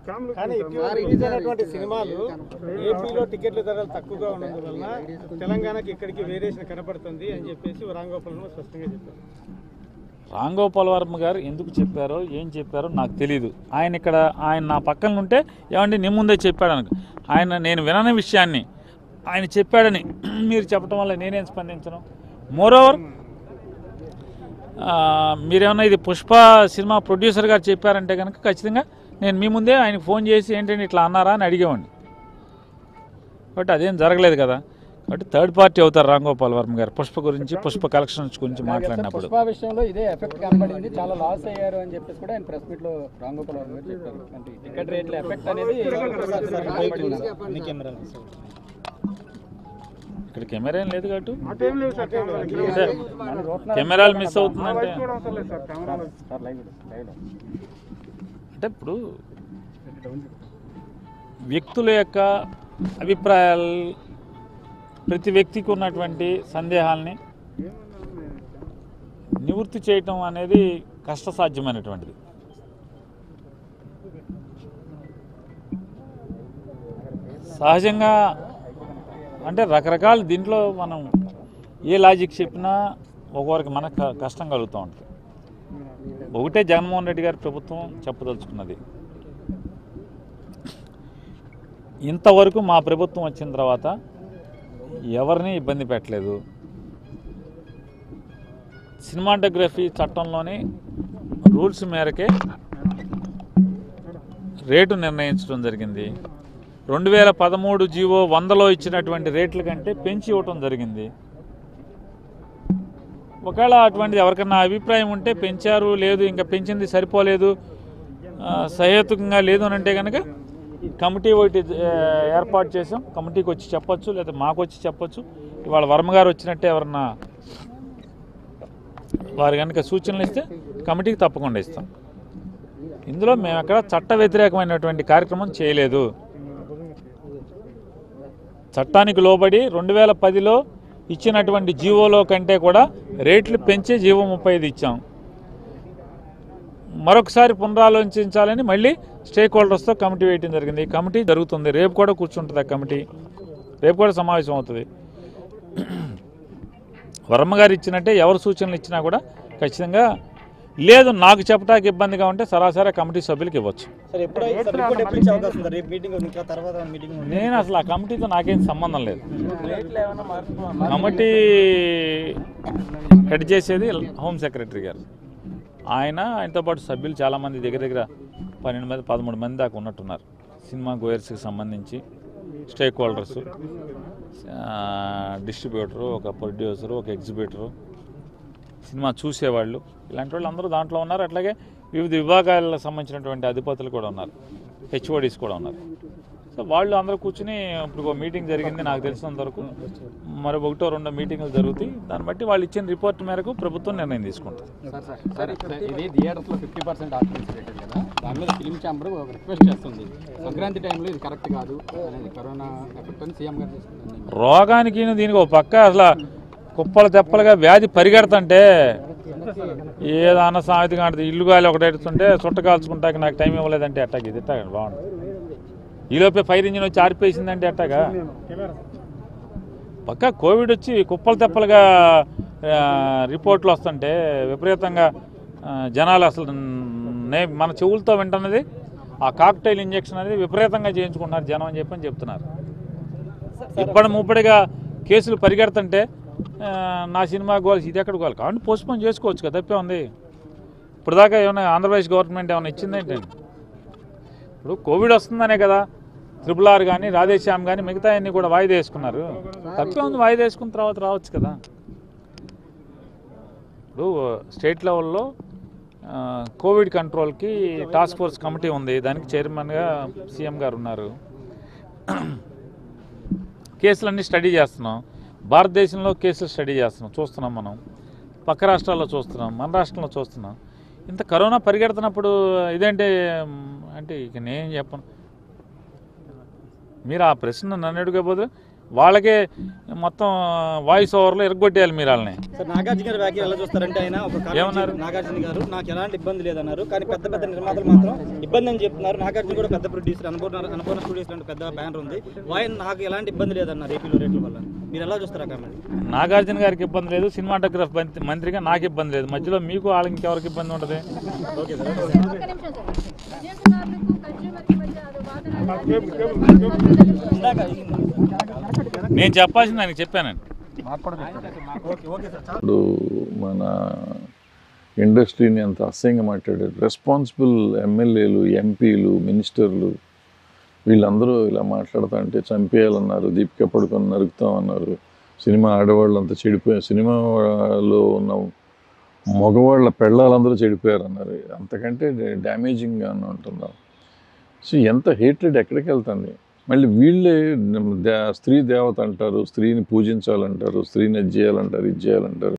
కానీ ఇటీవల రిలీజ్ అయినటువంటి సినిమాలు ఏపీలో టికెట్ల ధరలు తక్కువగా ఉన్నందువలన తెలంగాణకి ఇక్కడికి వేరియేషన్ కనపడుతుంది అని చెప్పేసి రాంగోపాల్ వర్మ స్పష్టంగా చెప్పారు రామ్ గోపాల్ వర్మ గారు ఎందుకు చెప్పారో ఏం చెప్పారో నాకు తెలియదు ఆయన ఇక్కడ ఆయన నా పక్కన ఉంటే ఏమండి నీ ముందే చెప్పాడు అనుకో ఆయన నేను వినని విషయాన్ని ఆయన చెప్పాడని మీరు చెప్పడం వల్ల నేనేం స్పందించను మోరోవర్ మీరేమన్నా ఇది పుష్ప సినిమా ప్రొడ్యూసర్ గారు చెప్పారంటే కనుక ఖచ్చితంగా నేను మీ ముందే ఆయనకు ఫోన్ చేసి ఏంటంటే ఇట్లా అన్నారా అని అడిగేవాడిని కాబట్టి అదేం జరగలేదు కదా కాబట్టి థర్డ్ పార్టీ అవుతారు రామ్ గోపాల్ వర్మ గారు పుష్ప గురించి పుష్ప కలెక్షన్స్ గురించి మాట్లాడినప్పుడు పుష్ప విషయంలో ఇదే ఎఫెక్ట్ కనబడింది చాలా లాస్ అయ్యారు అని చెప్పేసి కూడా ఆయన ప్రెస్ మీట్ లో రాంగోపాల్ వర్మ గారు చెప్పారు అంటే టికెట్ రేట్ల ఎఫెక్ట్ అనేది ఇక్కడ కెమెరా ఏం లేదు కాబట్టి అటేం లేదు సార్ అంటే కెమెరాలు మిస్ అవుతుందంటే సార్ లైవ్ లైవ్ అంటే ఇప్పుడు వ్యక్తుల యొక్క అభిప్రాయాలు ప్రతి వ్యక్తికి ఉన్నటువంటి సందేహాల్ని నివృత్తి చేయటం అనేది కష్టసాధ్యమైనటువంటిది సహజంగా అంటే రకరకాల దీంట్లో మనం ఏ లాజిక్ చెప్పినా ఒకరికి మనకు క- కష్టం కలుగుతూ ఉంటుంది ఒకటే జగన్మోహన్ రెడ్డి గారి ప్రభుత్వం చెప్పదలుచుకున్నది ఇంతవరకు మా ప్రభుత్వం వచ్చిన తర్వాత ఎవరిని ఇబ్బంది పెట్టలేదు సినిమాటోగ్రఫీ చట్టంలోని రూల్స్ మేరకే రేటు నిర్ణయించడం జరిగింది రెండు వేల పదమూడు జీవో వందలో ఇచ్చినటువంటి రేట్ల కంటే పెంచి ఇవ్వటం జరిగింది ఒకవేళ అటువంటిది ఎవరికన్నా అభిప్రాయం ఉంటే పెంచారు లేదు ఇంకా పెంచింది సరిపోలేదు ఆ, సహేతుకంగా లేదు అని అంటే కనుక కమిటీ ఒకటి ఆ, ఏర్పాటు చేసాం కమిటీకి వచ్చి చెప్పొచ్చు లేదా మాకు వచ్చి చెప్పొచ్చు ఇవాళ వర్మ గారు వచ్చినట్టే ఎవరన్నా వారు కనుక సూచనలు ఇస్తే కమిటీకి తప్పకుండా ఇస్తాం ఇందులో మేము ఎక్కడ చట్ట వ్యతిరేకమైనటువంటి కార్యక్రమం చేయలేదు చట్టానికి లోబడి రెండు వేల పదిలో ఇచ్చినటువంటి జీవోలో కంటే కూడా రేట్లు పెంచే జీవో ముప్పై ఐదు ఇచ్చాం మరొకసారి పునరాలోచించాలని మళ్ళీ స్టేక్ హోల్డర్స్తో కమిటీ వేయటం జరిగింది ఈ కమిటీ జరుగుతుంది రేపు కూడా కూర్చుంటుంది ఆ కమిటీ రేపు కూడా సమావేశం అవుతుంది వర్మ గారు ఇచ్చినట్టే ఎవరు సూచనలు ఇచ్చినా కూడా ఖచ్చితంగా లేదు నాకు చెప్పడానికి ఇబ్బందిగా ఉంటే సరాసరి కమిటీ సభ్యులకు ఇవ్వచ్చు సార్ ఎప్పుడు సార్ రిపోర్ట్ ఎప్పుడు ఇచ్చే అవకాశం ఉంది రేపు మీటింగ్ ఇంకా తర్వాత మీటింగ్ ఉంది నేను అసలు ఆ కమిటీతో నాకేం సంబంధం లేదు కమిటీ హెడ్ చేసేది హోమ్ సెక్రటరీ గారు ఆయన ఆయనతో పాటు సభ్యులు చాలామంది దగ్గర దగ్గర పన్నెండు మంది పదమూడు మంది దాకా ఉన్నట్టున్నారు సినిమా గోయర్స్కి సంబంధించి స్టేక్ హోల్డర్స్ డిస్ట్రిబ్యూటరు ఒక ప్రొడ్యూసరు ఒక ఎగ్జిబిటరు సినిమా చూసేవాళ్ళు ఇలాంటి వాళ్ళు అందరూ దాంట్లో ఉన్నారు అట్లాగే వివిధ విభాగాలకు సంబంధించినటువంటి అధిపతులు కూడా ఉన్నారు హెచ్ఓడీస్ కూడా ఉన్నారు సో వాళ్ళు అందరూ కూర్చుని ఇప్పుడు ఒక మీటింగ్ జరిగింది నాకు తెలిసినంత వరకు మరి ఒకటో రెండో మీటింగ్లు జరుగుతాయి దాన్ని బట్టి వాళ్ళు ఇచ్చిన రిపోర్ట్ మేరకు ప్రభుత్వం నిర్ణయం తీసుకుంటుంది సార్ సార్ సార్ ఇది థియేటర్స్ లో ఫిఫ్టీ పర్సెంట్ ఆక్యుపెన్సీ రేటెడ్ కదా దాని మీద ఫిలిం ఛాంబర్ ఒక రిక్వెస్ట్ చేస్తుంది సంక్రాంతి టైంలో ఇది కరెక్ట్ కాదు అనేది కరోనా ఎఫెక్ట్ అని సీఎం గారు తీసుకుంది రోగానికి దీనికి ఒక పక్క అసలు కుప్పలు తెప్పలుగా వ్యాధి పరిగెడుతుంటే ఏదన్నా సామెత కాంటది ఇల్లు గాలి ఒకటి ఎడుతుంటే చుట్ట కాల్చుకుంటాక నాకు టైం ఇవ్వలేదంటే ఎట్టాగ ఇది ఎట్టాగ బాగుంటుంది ఈలోపే ఫైర్ ఇంజిన్ వచ్చి ఆరిపేసిందంటే ఎట్టాగా పక్క కోవిడ్ వచ్చి కుప్పలు తెప్పలుగా ఆ, రిపోర్ట్లు వస్తుంటే విపరీతంగా ఆ, జనాలు అసలు నే మన చెవులతో వింటున్నది ఆ కాక్టైల్ ఇంజెక్షన్ అనేది విపరీతంగా చేయించుకుంటున్నారు జనం అని చెప్పని చెప్తున్నారు ఇప్పటి ముప్పటిగా కేసులు పరిగెడుతుంటే ఆ, నా సినిమా గోల్స్ ఇది ఎక్కడ గోల్ కాబట్టి పోస్ట్పోన్ చేసుకోవచ్చు కదా తప్పే ఉంది ఇప్పుడు దాకా ఏమైనా ఆంధ్రప్రదేశ్ గవర్నమెంట్ ఏమైనా ఇచ్చిందేంటండి ఇప్పుడు కోవిడ్ వస్తుందనే కదా త్రిపుల్ ఆర్ కానీ రాధేశ్యామ్ కానీ మిగతా అన్ని కూడా వాయిదా వేసుకున్నారు తప్పే ఉంది వాయిదా వేసుకున్న తర్వాత రావచ్చు కదా ఇప్పుడు స్టేట్ లెవెల్లో ఆ, కోవిడ్ కంట్రోల్కి టాస్క్ ఫోర్స్ కమిటీ ఉంది దానికి చైర్మన్గా సీఎం గారు ఉన్నారు కేసులన్నీ స్టడీ చేస్తున్నాం భారతదేశంలో కేసులు స్టడీ చేస్తున్నాం చూస్తున్నాం మనం పక్క రాష్ట్రాల్లో చూస్తున్నాం మన రాష్ట్రంలో చూస్తున్నాం ఇంత కరోనా పరిగెడుతున్నప్పుడు ఇదేంటి మ్, అంటే ఇక నేను చెప్పను మీరు ఆ ప్రశ్న నన్ను అడగబోదు వాళ్ళకే మొత్తం వాయిస్ ఓవర్లో ఎరగొట్టేయాలి మీరు వాళ్ళని సార్ నాగార్జున గారి వ్యాఖ్యలు ఎలా చూస్తారంటే ఆయన ఒక comment ఏమన్నారు? చేశారు. నాగార్జున గారు నాకు ఎలాంటి ఇబ్బంది లేదన్నారు కానీ పెద్ద పెద్ద నిర్మాతలు మాత్రం ఇబ్బంది అని చెప్తున్నారు నాగార్జున కూడా పెద్ద ప్రొడ్యూసర్ అనుపూర్ణ అనుపూర్ణ స్టూడియోస్ లాంటి పెద్ద బ్యానర్ ఉంది ఆయన నాకు ఎలాంటి ఇబ్బంది లేదన్నారు ఏపీలో రేట్ల వల్ల మీరు ఎలా చూస్తారా కామెంట్ నాగార్జున గారికి ఇబ్బంది లేదు సినిమాటోగ్రఫీ మంత్రి- మంత్రిగా నాకు ఇబ్బంది లేదు మధ్యలో మీకు వాళ్ళకి ఇంకెవరికి ఇబ్బంది ఉంటుంది ఓకే సార్ ఒక్క నిమిషం సార్ వినియోగదారులకు కన్స్యూమర్కి మధ్య అది వాదన ఇందాక నేను చెప్పాల్సింది ఆయనకి చెప్పానండి ఓకే ఓకే సార్ చాలా ఇప్పుడు మన ఇండస్ట్రీని అంత అసహ్యంగా మాట్లాడారు రెస్పాన్సిబుల్ ఎమ్మెల్యేలు ఎంపీలు మినిస్టర్లు వీళ్ళందరూ ఇలా మాట్లాడుతా అంటే చంపేయాలన్నారు దీపిక పడుకొని నరుకుతామన్నారు సినిమా ఆడవాళ్ళు అంతా చెడిపోయారు సినిమాలో ఉన్న మగవాళ్ళ పెళ్ళాలందరూ చెడిపోయారు అన్నారు అంతకంటే డ్యామేజింగ్గా ఉంటున్నాం సో ఎంత హేట్రెడ్ ఎక్కడికి వెళ్తుంది మళ్ళీ వీళ్ళే దే- స్త్రీ దేవత అంటారు స్త్రీని పూజించాలంటారు స్త్రీని అది చేయాలంటారు ఇది చేయాలంటారు